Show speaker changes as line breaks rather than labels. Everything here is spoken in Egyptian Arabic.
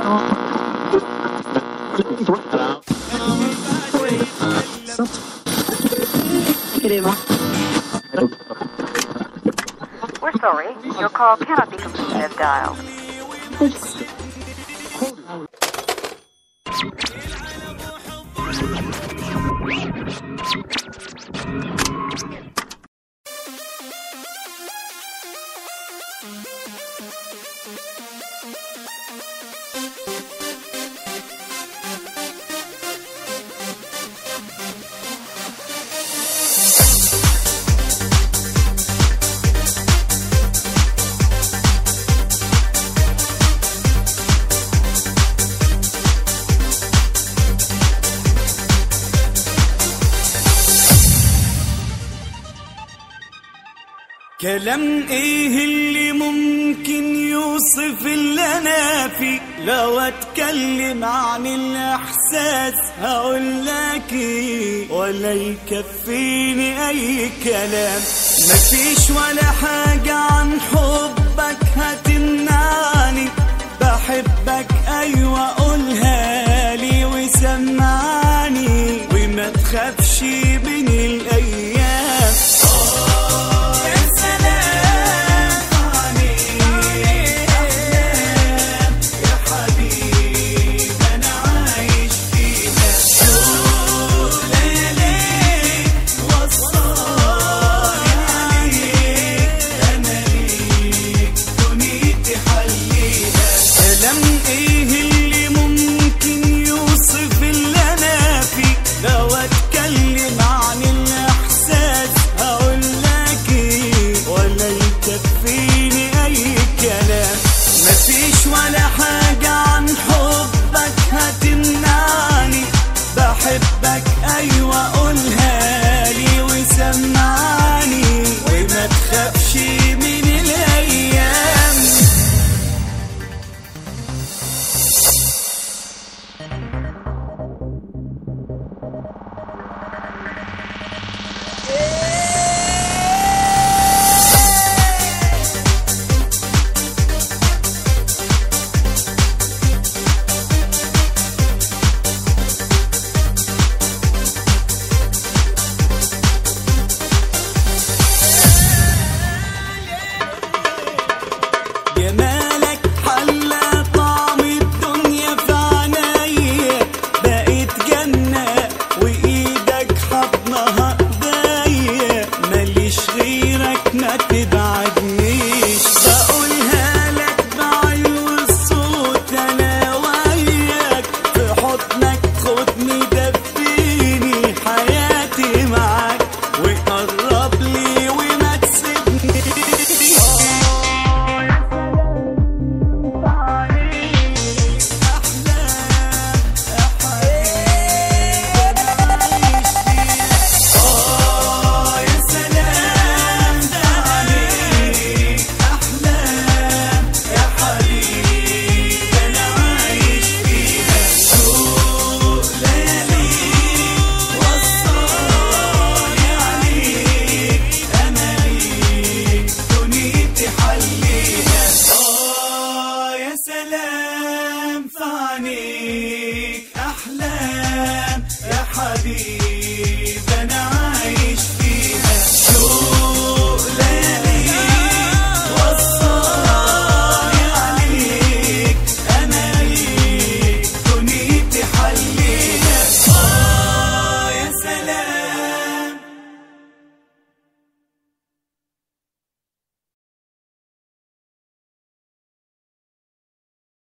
We're sorry. Your call cannot be completed as dialed.
كلام ايه اللي ممكن يوصف اللي انا فيه لو اتكلم عن الاحساس هقول لك ايه ولا يكفيني اي كلام مفيش ولا حاجة عن حبك هتمنعني بحبك ايوه قولها لي وسمعني وما تخافش من الايام يا سلام عليك أحلام يا حبيب أنا عايش فيها شوق لياليك وصاني عليك أنا ليك دنيتي حليها كلام إيه اللي ممكن يوصف اللي أنا فيه لو أتكلم عن الإحساس هقول لك إيه ولا يكفيني أي كلام مفيش ولا حاجة عن حبك هتمنعني بحبك أيوة قولها لي وسمعني وما تخافش من الأيام جمالك حلى طعم الدنيا في عينيا بقيت جنة وإيدك حضنها ايديا ماليش غيرك ما تبعدنيش بقولها لك بعيون الصوت أنا وياك في حضنك خدني دفيني حياتي معاك وقرب لي وما تسيبنيش آه يا سلام في عينيك أحلام يا حبيبي